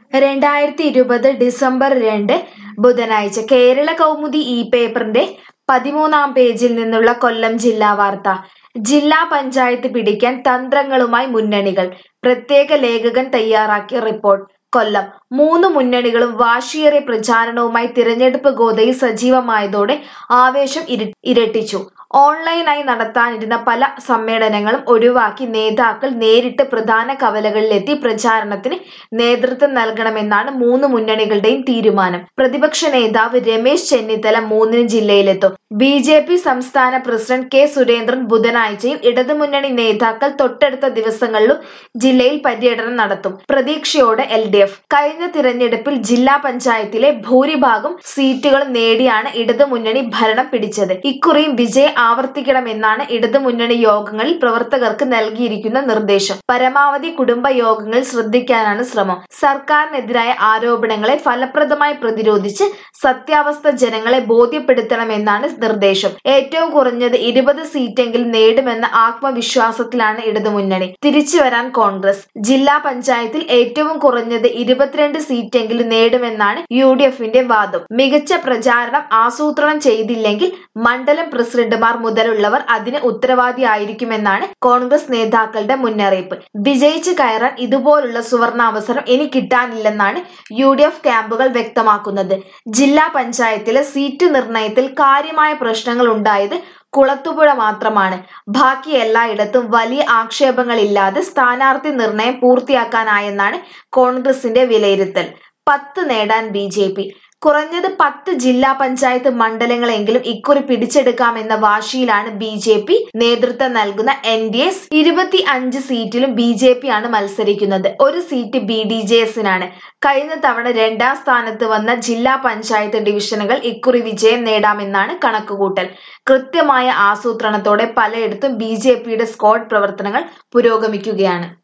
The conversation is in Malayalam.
രണ്ടായിരത്തി ഇരുപത് ഡിസംബർ രണ്ട് ബുധനാഴ്ച കേരള കൗമുദി ഈ പേപ്പറിന്റെ പതിമൂന്നാം പേജിൽ നിന്നുള്ള കൊല്ലം ജില്ലാ വാർത്ത ജില്ലാ പഞ്ചായത്ത് പിടിക്കാൻ തന്ത്രങ്ങളുമായി മുന്നണികൾ പ്രത്യേക ലേഖകൻ തയ്യാറാക്കിയ റിപ്പോർട്ട് കൊല്ലം മൂന്ന് മുന്നണികളും വാശിയേറിയ പ്രചാരണവുമായി തിരഞ്ഞെടുപ്പ് ഗോതയിൽ സജീവമായതോടെ ആവേശം ഇര- ഇരട്ടിച്ചു ഓൺലൈനായി നടത്താനിരുന്ന പല സമ്മേളനങ്ങളും ഒഴിവാക്കി നേതാക്കൾ നേരിട്ട് പ്രധാന കവലകളിലെത്തി പ്രചാരണത്തിന് നേതൃത്വം നൽകണമെന്നാണ് മൂന്ന് മുന്നണികളുടെയും തീരുമാനം പ്രതിപക്ഷ നേതാവ് രമേശ് ചെന്നിത്തല മൂന്നിന് ജില്ലയിലെത്തും ബി ജെ പി സംസ്ഥാന പ്രസിഡന്റ് കെ സുരേന്ദ്രൻ ബുധനാഴ്ചയും ഇടതുമുന്നണി നേതാക്കൾ തൊട്ടടുത്ത ദിവസങ്ങളിലും ജില്ലയിൽ പര്യടനം നടത്തും പ്രതീക്ഷയോടെ എൽ ഡി എഫ് കഴിഞ്ഞ തിരഞ്ഞെടുപ്പിൽ ജില്ലാ പഞ്ചായത്തിലെ ഭൂരിഭാഗം സീറ്റുകൾ നേടിയാണ് ഇടതുമുന്നണി ഭരണം പിടിച്ചത് ഇക്കുറിയും വിജയം ആവർത്തിക്കണമെന്നാണ് ഇടതുമുന്നണി യോഗങ്ങളിൽ പ്രവർത്തകർക്ക് നൽകിയിരിക്കുന്ന നിർദ്ദേശം പരമാവധി കുടുംബ യോഗങ്ങളിൽ ശ്രദ്ധിക്കാനാണ് ശ്രമം സർക്കാരിനെതിരായ ആരോപണങ്ങളെ ഫലപ്രദമായി പ്രതിരോധിച്ച് സത്യാവസ്ഥ ജനങ്ങളെ ബോധ്യപ്പെടുത്തണമെന്നാണ് നിർദ്ദേശം ഏറ്റവും കുറഞ്ഞത് ഇരുപത് സീറ്റെങ്കിലും നേടുമെന്ന ആത്മവിശ്വാസത്തിലാണ് ഇടതുമുന്നണി തിരിച്ചുവരാൻ കോൺഗ്രസ് ജില്ലാ പഞ്ചായത്തിൽ ഏറ്റവും കുറഞ്ഞത് ഇരുപത്തിരണ്ട് സീറ്റെങ്കിലും നേടുമെന്നാണ് യു ഡി എഫിന്റെ വാദം മികച്ച പ്രചാരണം ആസൂത്രണം ചെയ്തില്ലെങ്കിൽ മണ്ഡലം പ്രസിഡന്റുമാർ മുതലുള്ളവർ അതിന് ഉത്തരവാദിയായിരിക്കുമെന്നാണ് കോൺഗ്രസ് നേതാക്കളുടെ മുന്നറിയിപ്പ് വിജയിച്ചു കയറാൻ ഇതുപോലുള്ള സുവർണാവസരം ഇനി കിട്ടാനില്ലെന്നാണ് യു ഡി എഫ് ക്യാമ്പുകൾ വ്യക്തമാക്കുന്നത് ജില്ലാ പഞ്ചായത്തിലെ സീറ്റ് നിർണയത്തിൽ കാര്യമായ പ്രശ്നങ്ങൾ ഉണ്ടായത് കുളത്തുപുഴ മാത്രമാണ് ബാക്കി എല്ലായിടത്തും വലിയ ആക്ഷേപങ്ങളില്ലാതെ സ്ഥാനാർത്ഥി നിർണയം പൂർത്തിയാക്കാനായെന്നാണ് കോൺഗ്രസിന്റെ വിലയിരുത്തൽ പത്ത് നേടാൻ ബി ജെ പി കുറഞ്ഞത് പത്ത് ജില്ലാ പഞ്ചായത്ത് മണ്ഡലങ്ങളെങ്കിലും ഇക്കുറി പിടിച്ചെടുക്കാമെന്ന വാശിയിലാണ് ബി ജെ പി നേതൃത്വം നൽകുന്ന എൻ ഡി എസ് ഇരുപത്തി അഞ്ച് സീറ്റിലും ബി ജെ പി ആണ് മത്സരിക്കുന്നത് ഒരു സീറ്റ് ബി ഡി ജെ എസിനാണ് കഴിഞ്ഞ തവണ രണ്ടാം സ്ഥാനത്ത് വന്ന ജില്ലാ പഞ്ചായത്ത് ഡിവിഷനുകൾ ഇക്കുറി വിജയം നേടാമെന്നാണ് കണക്കുകൂട്ടൽ കൃത്യമായ ആസൂത്രണത്തോടെ പലയിടത്തും ബി ജെ പിയുടെ സ്ക്വാഡ് പ്രവർത്തനങ്ങൾ പുരോഗമിക്കുകയാണ്